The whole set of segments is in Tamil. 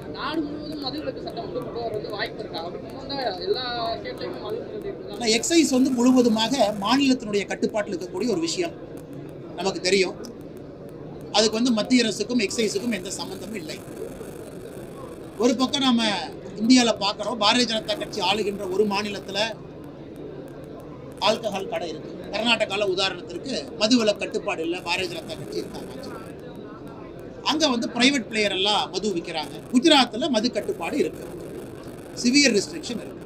நாடு முழுவதும் மதுவிலக்கு சட்டம் வந்து கொண்டு வர்றது வாய்ப்பு இருக்கா அப்படி கொண்டு வந்தா எல்லா ஸ்டேட்லையும் மதுவிலக்கு இருக்குதா? ஆனால் எக்ஸைஸ் வந்து முழுவதுமாக மாநிலத்தினுடைய கட்டுப்பாட்டில் இருக்கக்கூடிய ஒரு விஷயம் நமக்கு தெரியும் அதுக்கு வந்து மத்திய அரசுக்கும் எக்ஸைஸுக்கும் எந்த சம்மந்தமும் இல்லை ஒரு பக்கம் நாம இந்தியாவில் பார்க்குறோம் பாரதிய ஜனதா கட்சி ஆளுகின்ற ஒரு மாநிலத்தில் ஆல்கஹால் கடை இருக்கு கர்நாடகாவில் உதாரணத்திற்கு மதுவிலக்கு கட்டுப்பாடு இல்லை பாரதிய ஜனதா கட்சி இருக்காங்க அங்கே வந்து பிரைவேட் பிளேயர் எல்லாம் மது விற்கிறாங்க குஜராத்தில் மது கட்டுப்பாடு இருக்கு சிவியர் ரெஸ்ட்ரிக்ஷன் இருக்கு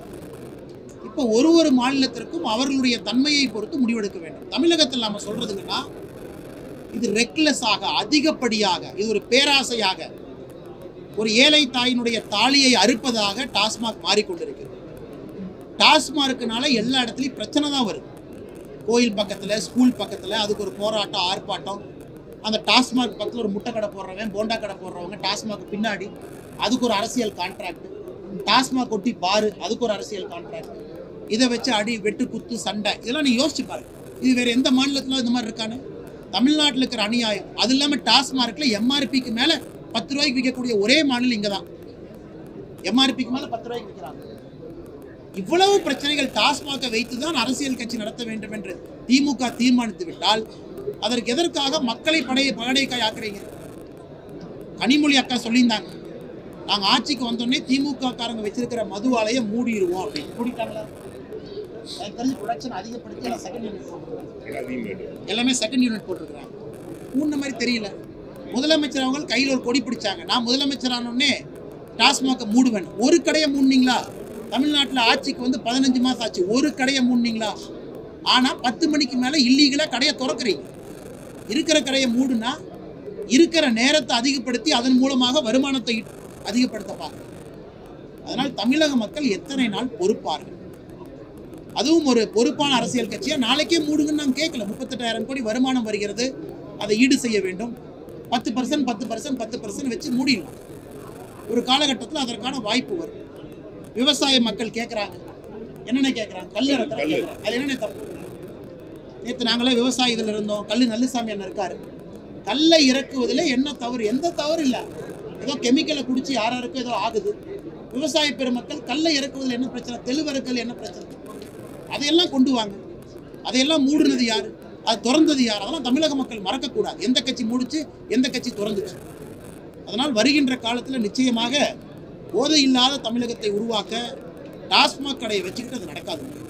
இப்போ ஒரு ஒரு மாநிலத்திற்கும் அவர்களுடைய தன்மையை பொறுத்து முடிவெடுக்க வேண்டும் தமிழகத்தில் நாம சொல்றதுங்கன்னா இது ரெக்லெஸ்ஸாக அதிகப்படியாக இது ஒரு பேராசையாக ஒரு ஏழை தாயினுடைய தாலியை அறுப்பதாக டாஸ்மாக் மாறிக்கொண்டிருக்கிறது டாஸ்மார்க்குனால எல்லா இடத்துலையும் பிரச்சனை தான் வருது கோயில் பக்கத்தில் ஸ்கூல் பக்கத்தில் அதுக்கு ஒரு போராட்டம் ஆர்ப்பாட்டம் அந்த டாஸ்மாக் பக்கத்தில் ஒரு முட்டை கடை போடுறவன் போண்டா கடை போடுறவங்க டாஸ்மாக் பின்னாடி அதுக்கு ஒரு அரசியல் கான்ட்ராக்ட் டாஸ்மாக் ஒட்டி பாரு அதுக்கு ஒரு அரசியல் கான்ட்ராக்ட் இதை வச்சு அடி வெட்டு குத்து சண்டை இதெல்லாம் நீ யோசிச்சு பாரு இது வேற எந்த மாநிலத்தில் இந்த மாதிரி இருக்கானு தமிழ்நாட்டில் இருக்கிற அநியாயம் அது இல்லாமல் டாஸ்மார்க்ல எம்ஆர்பிக்கு மேலே பத்து ரூபாய்க்கு விற்கக்கூடிய ஒரே மாநிலம் இங்கே தான் எம்ஆர்பிக்கு மேலே பத்து ரூபாய்க்கு விற்கிறாங்க இவ்வளவு பிரச்சனைகள் டாஸ்மாகை வைத்து தான் அரசியல் கட்சி நடத்த வேண்டும் என்று திமுக தீர்மானித்து விட்டால் அதற்கு எதற்காக மக்களை படைய பகடைக்காய் ஆக்குறீங்க கனிமொழி அக்கா சொல்லியிருந்தாங்க நாங்க ஆட்சிக்கு வந்தோடனே திமுக காரங்க வச்சிருக்கிற மது ஆலையை மூடிடுவோம் அப்படின்னு மூடிட்டாங்களா எனக்கு தெரிஞ்சு ப்ரொடக்ஷன் அதிகப்படுத்தி எல்லாம் செகண்ட் யூனிட் போட்டுருக்காங்க எல்லாமே செகண்ட் யூனிட் போட்டிருக்கிறாங்க மூணு மாதிரி தெரியல முதலமைச்சர் அவங்க கையில் ஒரு கொடி பிடிச்சாங்க நான் முதலமைச்சர் ஆனோடனே டாஸ்மாகை மூடுவேன் ஒரு கடையை மூடுனீங்களா தமிழ்நாட்டில் ஆட்சிக்கு வந்து பதினஞ்சு மாதம் ஆச்சு ஒரு கடையை மூடுனீங்களா ஆனால் பத்து மணிக்கு மேலே இல்லீகலாக கடையை திறக்கிறீங்க இருக்கிற கடையை மூடுனா இருக்கிற நேரத்தை அதிகப்படுத்தி அதன் மூலமாக வருமானத்தை அதிகப்படுத்த பார்க்கணும் அதனால் தமிழக மக்கள் எத்தனை நாள் பொறுப்பார்கள் அதுவும் ஒரு பொறுப்பான அரசியல் கட்சியா நாளைக்கே மூடுங்கன்னு நாங்கள் கேட்கல முப்பத்தெட்டாயிரம் கோடி வருமானம் வருகிறது அதை ஈடு செய்ய வேண்டும் பத்து பர்சன்ட் பத்து பர்சன்ட் பத்து பர்சன்ட் வச்சு மூடிடலாம் ஒரு காலகட்டத்தில் அதற்கான வாய்ப்பு வரும் விவசாய மக்கள் கேட்குறாங்க என்னென்ன கேட்குறாங்க கல் இறக்குற கேட்குறாங்க அது என்னென்ன தப்பு நேற்று நாங்களே விவசாய இதில் இருந்தோம் கல் நல்லுசாமி அண்ணன் இருக்காரு கல்லை இறக்குவதில் என்ன தவறு எந்த தவறு இல்லை ஏதோ கெமிக்கலை குடிச்சு யார் யாருக்கும் ஏதோ ஆகுது விவசாய பெருமக்கள் கல்லை இறக்குவதில் என்ன பிரச்சனை தெளிவறுக்கல் என்ன பிரச்சனை அதையெல்லாம் கொண்டு வாங்க அதையெல்லாம் மூடுனது யார் அது திறந்தது யார் அதெல்லாம் தமிழக மக்கள் மறக்கக்கூடாது எந்த கட்சி மூடிச்சு எந்த கட்சி திறந்துச்சு அதனால் வருகின்ற காலத்தில் நிச்சயமாக போதை இல்லாத தமிழகத்தை உருவாக்க டாஸ்மாக் கடையை வச்சுக்கிட்டு அது நடக்காது